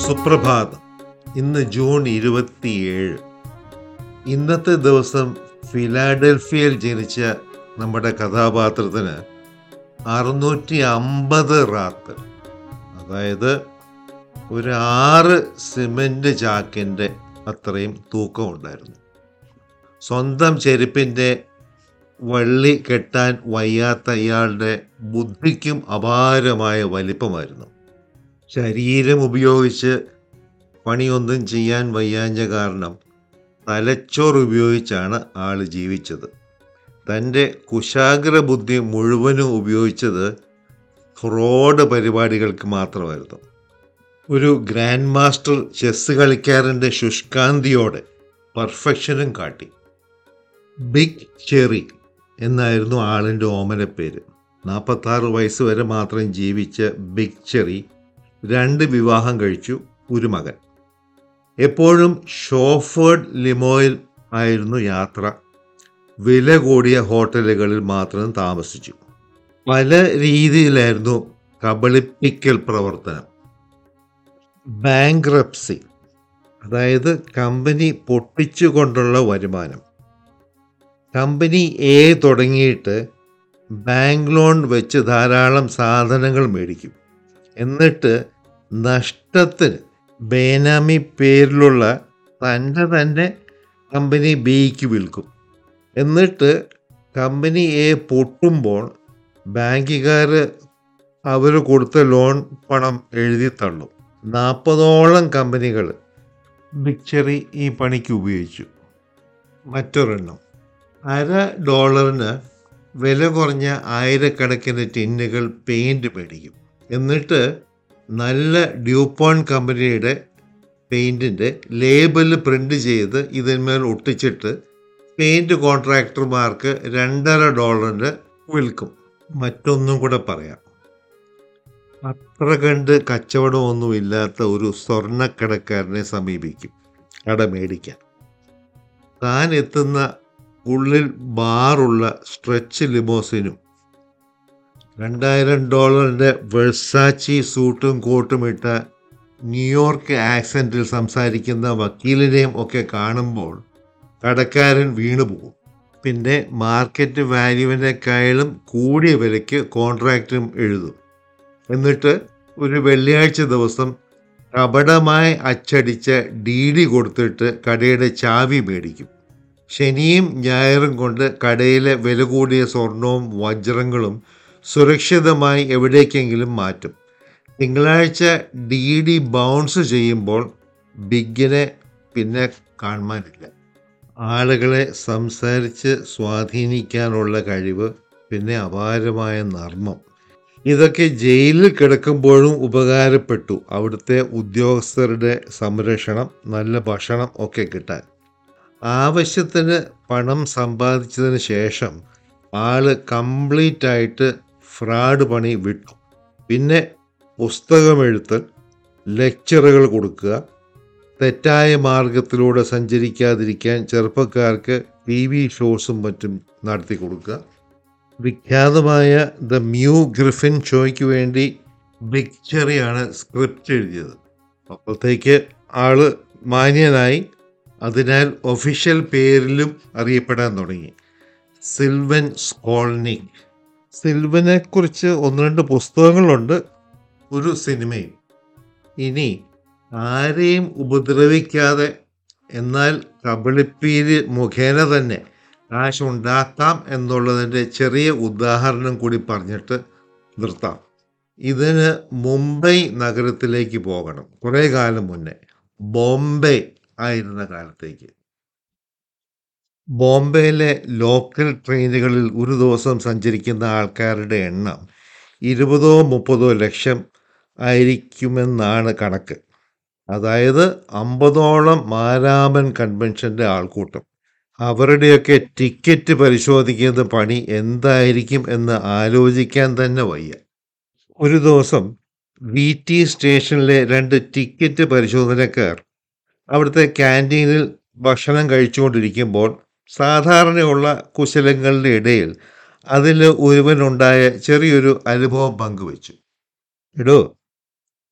സുപ്രഭാതം ഇന്ന് ജൂൺ ഇരുപത്തിയേഴ് ഇന്നത്തെ ദിവസം ഫിലാഡൽഫിയയിൽ ജനിച്ച നമ്മുടെ കഥാപാത്രത്തിന് അറുന്നൂറ്റി അമ്പത് റാത്ത് അതായത് ഒരു ആറ് സിമൻ്റ് ചാക്കിൻ്റെ അത്രയും തൂക്കം ഉണ്ടായിരുന്നു സ്വന്തം ചെരുപ്പിൻ്റെ വള്ളി കെട്ടാൻ വയ്യാത്ത ഇയാളുടെ ബുദ്ധിക്കും അപാരമായ വലിപ്പമായിരുന്നു ശരീരം ഉപയോഗിച്ച് പണിയൊന്നും ചെയ്യാൻ വയ്യാഞ്ഞ കാരണം തലച്ചോറ് ഉപയോഗിച്ചാണ് ആൾ ജീവിച്ചത് തൻ്റെ കുശാഗ്ര ബുദ്ധി മുഴുവനും ഉപയോഗിച്ചത് ഫ്രോഡ് പരിപാടികൾക്ക് മാത്രമായിരുന്നു ഒരു ഗ്രാൻഡ് മാസ്റ്റർ ചെസ് കളിക്കാരൻ്റെ ശുഷ്കാന്തിയോടെ പെർഫെക്ഷനും കാട്ടി ബിഗ് ചെറി എന്നായിരുന്നു ആളിൻ്റെ ഓമനപ്പേര് നാൽപ്പത്താറ് വയസ്സ് വരെ മാത്രം ജീവിച്ച ബിഗ് ചെറി രണ്ട് വിവാഹം കഴിച്ചു ഒരു മകൻ എപ്പോഴും ഷോഫേർഡ് ലിമോയിൽ ആയിരുന്നു യാത്ര വില കൂടിയ ഹോട്ടലുകളിൽ മാത്രം താമസിച്ചു പല രീതിയിലായിരുന്നു കബളിപ്പിക്കൽ പ്രവർത്തനം ബാങ്ക്രപ്സി അതായത് കമ്പനി പൊട്ടിച്ചുകൊണ്ടുള്ള വരുമാനം കമ്പനി എ തുടങ്ങിയിട്ട് ബാങ്ക് ലോൺ വെച്ച് ധാരാളം സാധനങ്ങൾ മേടിക്കും എന്നിട്ട് നഷ്ടത്തിന് ബേനാമി പേരിലുള്ള തൻ്റെ തന്നെ കമ്പനി ബിക്ക് വിൽക്കും എന്നിട്ട് കമ്പനി എ പൊട്ടുമ്പോൾ ബാങ്കുകാർ അവർ കൊടുത്ത ലോൺ പണം എഴുതി തള്ളും നാൽപ്പതോളം കമ്പനികൾ ബിക്ചറി ഈ പണിക്ക് ഉപയോഗിച്ചു മറ്റൊരെണ്ണം അര ഡോളറിന് വില കുറഞ്ഞ ആയിരക്കണക്കിന് ടിന്നുകൾ പെയിൻറ് മേടിക്കും എന്നിട്ട് നല്ല ഡ്യൂപ്പോൺ കമ്പനിയുടെ പെയിൻറ്റിൻ്റെ ലേബൽ പ്രിൻ്റ് ചെയ്ത് ഇതിന്മേൽ ഒട്ടിച്ചിട്ട് പെയിൻറ് കോൺട്രാക്ടർമാർക്ക് രണ്ടര ഡോളറിന് വിൽക്കും മറ്റൊന്നും കൂടെ പറയാം അത്ര കണ്ട് കച്ചവടമൊന്നും ഇല്ലാത്ത ഒരു സ്വർണ്ണക്കടക്കാരനെ സമീപിക്കും കട മേടിക്കാൻ താൻ എത്തുന്ന ഉള്ളിൽ ബാറുള്ള സ്ട്രെച്ച് ലിമോസിനും രണ്ടായിരം ഡോളറിൻ്റെ വെഴ്സാച്ചി സൂട്ടും കോട്ടും ഇട്ട ന്യൂയോർക്ക് ആക്സൻറ്റിൽ സംസാരിക്കുന്ന വക്കീലിനെയും ഒക്കെ കാണുമ്പോൾ കടക്കാരൻ വീണുപോകും പിന്നെ മാർക്കറ്റ് വാല്യൂവിനേക്കാളും കൂടിയ വിലയ്ക്ക് കോൺട്രാക്റ്റും എഴുതും എന്നിട്ട് ഒരു വെള്ളിയാഴ്ച ദിവസം കപടമായി അച്ചടിച്ച ഡി ഡി കൊടുത്തിട്ട് കടയുടെ ചാവി മേടിക്കും ശനിയും ഞായറും കൊണ്ട് കടയിലെ വില കൂടിയ സ്വർണവും വജ്രങ്ങളും സുരക്ഷിതമായി എവിടേക്കെങ്കിലും മാറ്റും തിങ്കളാഴ്ച ഡി ഡി ബൗൺസ് ചെയ്യുമ്പോൾ ബിഗിനെ പിന്നെ കാണാനില്ല ആളുകളെ സംസാരിച്ച് സ്വാധീനിക്കാനുള്ള കഴിവ് പിന്നെ അപാരമായ നർമ്മം ഇതൊക്കെ ജയിലിൽ കിടക്കുമ്പോഴും ഉപകാരപ്പെട്ടു അവിടുത്തെ ഉദ്യോഗസ്ഥരുടെ സംരക്ഷണം നല്ല ഭക്ഷണം ഒക്കെ കിട്ടാൻ ആവശ്യത്തിന് പണം സമ്പാദിച്ചതിന് ശേഷം ആള് കംപ്ലീറ്റ് ആയിട്ട് ഫ്രാഡ് പണി വിട്ടു പിന്നെ പുസ്തകമെഴുത്തൽ ലെക്ചറുകൾ കൊടുക്കുക തെറ്റായ മാർഗത്തിലൂടെ സഞ്ചരിക്കാതിരിക്കാൻ ചെറുപ്പക്കാർക്ക് ടി വി ഷോസും മറ്റും നടത്തി കൊടുക്കുക വിഖ്യാതമായ ദ മ്യൂ ഗ്രിഫിൻ ഷോയ്ക്ക് വേണ്ടി ബിഗ് ചെറിയാണ് സ്ക്രിപ്റ്റ് എഴുതിയത് അപ്പോഴത്തേക്ക് ആള് മാന്യനായി അതിനാൽ ഒഫീഷ്യൽ പേരിലും അറിയപ്പെടാൻ തുടങ്ങി സിൽവൻ സ്കോൾനിക് സിൽവനെ കുറിച്ച് ഒന്ന് രണ്ട് പുസ്തകങ്ങളുണ്ട് ഒരു സിനിമയും ഇനി ആരെയും ഉപദ്രവിക്കാതെ എന്നാൽ കബളിപ്പീര് മുഖേന തന്നെ കാശുണ്ടാക്കാം എന്നുള്ളതിൻ്റെ ചെറിയ ഉദാഹരണം കൂടി പറഞ്ഞിട്ട് നിർത്താം ഇതിന് മുംബൈ നഗരത്തിലേക്ക് പോകണം കുറേ കാലം മുന്നേ ബോംബെ ആയിരുന്ന കാലത്തേക്ക് ബോംബെയിലെ ലോക്കൽ ട്രെയിനുകളിൽ ഒരു ദിവസം സഞ്ചരിക്കുന്ന ആൾക്കാരുടെ എണ്ണം ഇരുപതോ മുപ്പതോ ലക്ഷം ആയിരിക്കുമെന്നാണ് കണക്ക് അതായത് അമ്പതോളം മാരാമൻ കൺവെൻഷൻ്റെ ആൾക്കൂട്ടം അവരുടെയൊക്കെ ടിക്കറ്റ് പരിശോധിക്കുന്ന പണി എന്തായിരിക്കും എന്ന് ആലോചിക്കാൻ തന്നെ വയ്യ ഒരു ദിവസം വി ടി സ്റ്റേഷനിലെ രണ്ട് ടിക്കറ്റ് പരിശോധനക്കാർ അവിടുത്തെ ക്യാൻറ്റീനിൽ ഭക്ഷണം കഴിച്ചുകൊണ്ടിരിക്കുമ്പോൾ സാധാരണയുള്ള കുശലങ്ങളുടെ ഇടയിൽ അതിൽ ഒരുവനുണ്ടായ ചെറിയൊരു അനുഭവം പങ്കുവച്ചു എടോ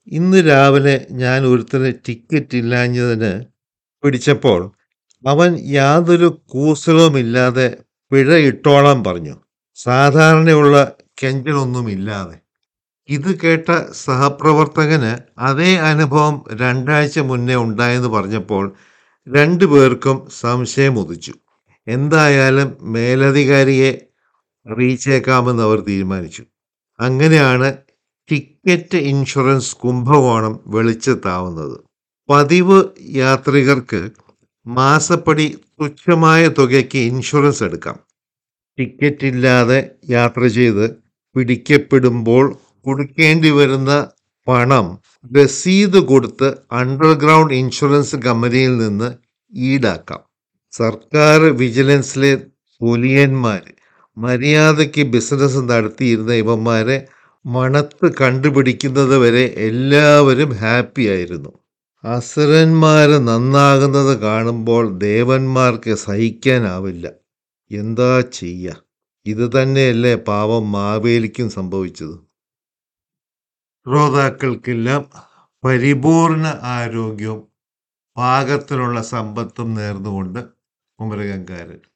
ഇന്ന് രാവിലെ ഞാൻ ഒരുത്തന് ടിക്കറ്റ് ഇല്ലാഞ്ഞതിന് പിടിച്ചപ്പോൾ അവൻ യാതൊരു കൂസലവുമില്ലാതെ പിഴ ഇട്ടോളാൻ പറഞ്ഞു സാധാരണയുള്ള കെഞ്ചലൊന്നുമില്ലാതെ ഇത് കേട്ട സഹപ്രവർത്തകന് അതേ അനുഭവം രണ്ടാഴ്ച മുന്നേ ഉണ്ടായെന്ന് പറഞ്ഞപ്പോൾ രണ്ടു പേർക്കും സംശയം ഉദിച്ചു എന്തായാലും മേലധികാരിയെ അറിയിച്ചേക്കാമെന്ന് അവർ തീരുമാനിച്ചു അങ്ങനെയാണ് ടിക്കറ്റ് ഇൻഷുറൻസ് കുംഭകോണം വെളിച്ചത്താവുന്നത് പതിവ് യാത്രികർക്ക് മാസപ്പടി തുച്ഛമായ തുകയ്ക്ക് ഇൻഷുറൻസ് എടുക്കാം ടിക്കറ്റ് ഇല്ലാതെ യാത്ര ചെയ്ത് പിടിക്കപ്പെടുമ്പോൾ കൊടുക്കേണ്ടി വരുന്ന പണം രസീത് കൊടുത്ത് അണ്ടർഗ്രൗണ്ട് ഇൻഷുറൻസ് കമ്പനിയിൽ നിന്ന് ഈടാക്കാം സർക്കാർ വിജിലൻസിലെ പുലിയന്മാർ മര്യാദയ്ക്ക് ബിസിനസ് നടത്തിയിരുന്ന ഇവന്മാരെ മണത്ത് കണ്ടുപിടിക്കുന്നത് വരെ എല്ലാവരും ഹാപ്പി ആയിരുന്നു അസുരന്മാര് നന്നാകുന്നത് കാണുമ്പോൾ ദേവന്മാർക്ക് സഹിക്കാനാവില്ല എന്താ ചെയ്യ ഇത് തന്നെയല്ലേ പാവം മാവേലിക്കും സംഭവിച്ചത് ശ്രോതാക്കൾക്കെല്ലാം പരിപൂർണ ആരോഗ്യവും പാകത്തിനുള്ള സമ്പത്തും നേർന്നുകൊണ്ട് കുമരകംകാരൻ